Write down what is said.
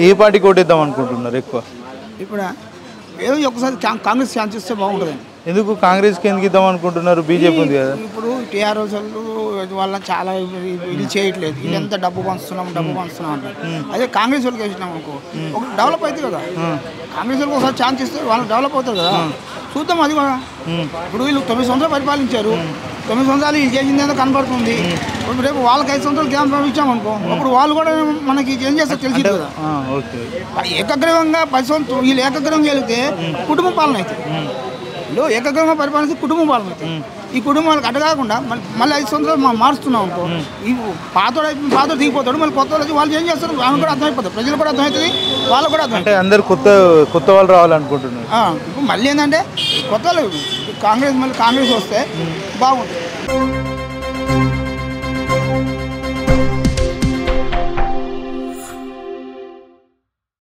ఏ పార్టీకి ఓటేద్దాం అనుకుంటున్నారు ఎక్కువ ఇప్పుడు ఏదో ఒకసారి కా- కాంగ్రెస్ ఛాన్స్ ఇస్తే బాగుంటుంది ఎందుకు కాంగ్రెస్కి ఎందుకు ఇద్దాం అనుకుంటున్నారు బీజేపీ ఉంది కదా ఇప్పుడు టీఆర్ఎస్ వాళ్ళ చాలా ఇది చేయట్లేదు ఇది ఎంత డబ్బు పంచుతున్నాం డబ్బు పంచుతున్నాం అంటారు అదే కాంగ్రెస్ వాళ్ళకి వేసినాం అనుకో ఒక డెవలప్ అవుతుంది కదా కాంగ్రెస్ వాళ్ళకి ఒకసారి ఛాన్స్ ఇస్తే వాళ్ళు డెవలప్ అవుతారు కదా చూద్దాం అది కూడా ఇప్పుడు వీళ్ళు తొమ్మిది సంవత్సరాలు పరిపాలించారు తొమ్మిది సంవత్సరాలు ఇది చేసింది ఏదో కనపడుతుంది ఇప్పుడు రేపు వాళ్ళకి ఐదు సంవత్సరాలు గ్యాప్ ఇచ్చామనుకో అప్పుడు వాళ్ళు కూడా మనకి ఏం చేస్తారు తెలిసి కదా ఆ, ఓకే ఏకగ్రీవంగా పది సంవత్సరం వీళ్ళు ఏకగ్రీవంగా వెళితే కుటుంబ పాలన అవుతుంది వీళ్ళు ఏకగ్రీవంగా పరిపాలిస్తే కుటుంబ పాలన అవుతుంది ఈ కుటుంబాలకు అడ్డ కాకుండా మళ్ళీ మళ్ళీ ఐదు సంవత్సరాలు మనం మారుస్తున్నాం అనుకో ఈ పాతోడు అయిపోయి పాతోడు దిగిపోతాడు మళ్ళీ కొత్త వాళ్ళు వచ్చి వాళ్ళు ఏం చేస్తారు వాళ్ళకి కూడా అర్థమైపోతుంది ప్రజలు కూడా అర్థమవుతుంది వాళ్ళకు కూడా అర్థమవుతుంది అంటే అందరు కొత్త కొత్త వాళ్ళు రావాలనుకుంటున్నారు ఆ, ఇప్పుడు మళ్ళీ ఏంటంటే కొత్త వాళ్ళు కాంగ్రెస్ మళ్ళీ కాంగ్రెస్ వస్తే బాగుంటుంది